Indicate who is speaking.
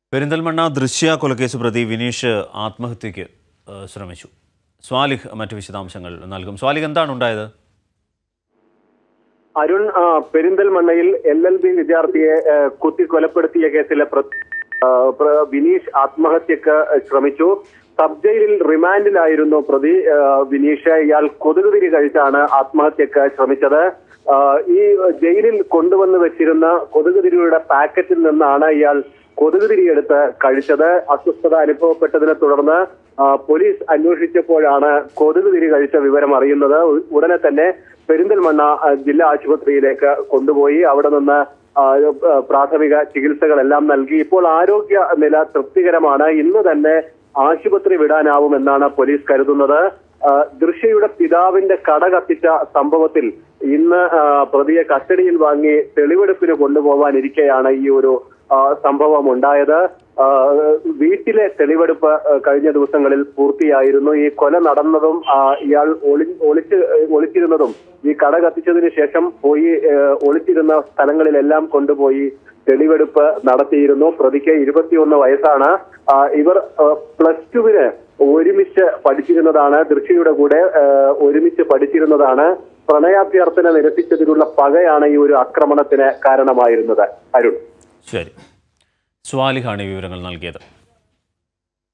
Speaker 1: പെരിന്തൽമണ്ണ ദൃശ്യ കൊലക്കേസ് പ്രതി വിനീഷ് ആത്മഹത്യയ്ക്ക് ഏഹ്, ശ്രമിച്ചു സ്വാലിഹ് മറ്റു വിശദാംശങ്ങൾ നൽകും സ്വാലിഹ് എന്താണ് ഉണ്ടായത്
Speaker 2: അരുൺ ആ, പെരിന്തൽമണ്ണയിൽ എൽ എൽ ബി വിദ്യാർത്ഥിയെ ആ, കുത്തി കൊലപ്പെടുത്തിയ കേസിലെ പ്ര- ആ, പ്ര- വിനീഷ് ആത്മഹത്യക്ക് ശ്രമിച്ചു സബ് ജയിലിൽ റിമാൻഡിലായിരുന്നു പ്രതി ആ, വിനീഷ് ഇയാൾ കൊതുകുതിരി കഴിച്ചാണ് ആത്മഹത്യക്ക് ശ്രമിച്ചത് ആ, ഈ ജയിലിൽ കൊണ്ടുവന്ന് വെച്ചിരുന്ന കൊതുകുതിരിയുടെ പാക്കറ്റിൽ നിന്നാണ് ഇയാൾ കൊതുകുതിരി എടുത്ത് കഴിച്ചത് അസ്വസ്ഥത അനുഭവപ്പെട്ടതിനെ തുടർന്ന് ആ, പോലീസ് അന്വേഷിച്ചപ്പോഴാണ് കൊതുകുതിരി കഴിച്ച വിവരം അറിയുന്നത് ഉ- ഉടനെ തന്നെ പെരിന്തൽമണ്ണ ആ, ജില്ലാ ആശുപത്രിയിലേക്ക് കൊണ്ടുപോയി അവിടെ നിന്ന് ആ, ആ, പ്രാഥമിക ചികിത്സകളെല്ലാം നൽകി ഇപ്പോൾ ആരോഗ്യ നില തൃപ്തികരമാണ് ഇന്ന് തന്നെ ആശുപത്രി വിടാനാവുമെന്നാണ് പോലീസ് കരുതുന്നത് ആ, ദൃശ്യയുടെ പിതാവിന്റെ കട കത്തിച്ച സംഭവത്തിൽ ഇന്ന് ആ, പ്രതിയെ കസ്റ്റഡിയിൽ വാങ്ങി തെളിവെടുപ്പിന് കൊണ്ടുപോകാനിരിക്കെയാണ് ഈ ഒരു ആ, സംഭവം ഉണ്ടായത് ആ, വീട്ടിലെ തെളിവെടുപ്പ് ആ, കഴിഞ്ഞ ദിവസങ്ങളിൽ പൂർത്തിയായിരുന്നു ഈ കൊല നടന്നതും ആ, ഇയാൾ ഒളി ഒളിച്ച് ഒളിച്ചിരുന്നതും ഈ കട കത്തിച്ചതിന് ശേഷം പോയി ആ, ഒളിച്ചിരുന്ന സ്ഥലങ്ങളിലെല്ലാം കൊണ്ടുപോയി തെളിവെടുപ്പ് നടത്തിയിരുന്നു പ്രതിക്ക് ഇരുപത്തിയൊന്ന് വയസ്സാണ് ആ, ഇവർ ആ, പ്ലസ് ടുവിന് ഒരുമിച്ച് പഠിച്ചിരുന്നതാണ് ദൃശ്യയുടെ കൂടെ ആ, ഒരുമിച്ച് പഠിച്ചിരുന്നതാണ് പ്രണയാഭ്യർത്ഥന നിരസിച്ചതിനുള്ള പകയാണ് ഈ ഒരു ആക്രമണത്തിന് കാരണമായിരുന്നത് അരുൺ
Speaker 1: ശരി സ്വാലിഹാണ് ഈ വിവരങ്ങൾ നൽകിയത്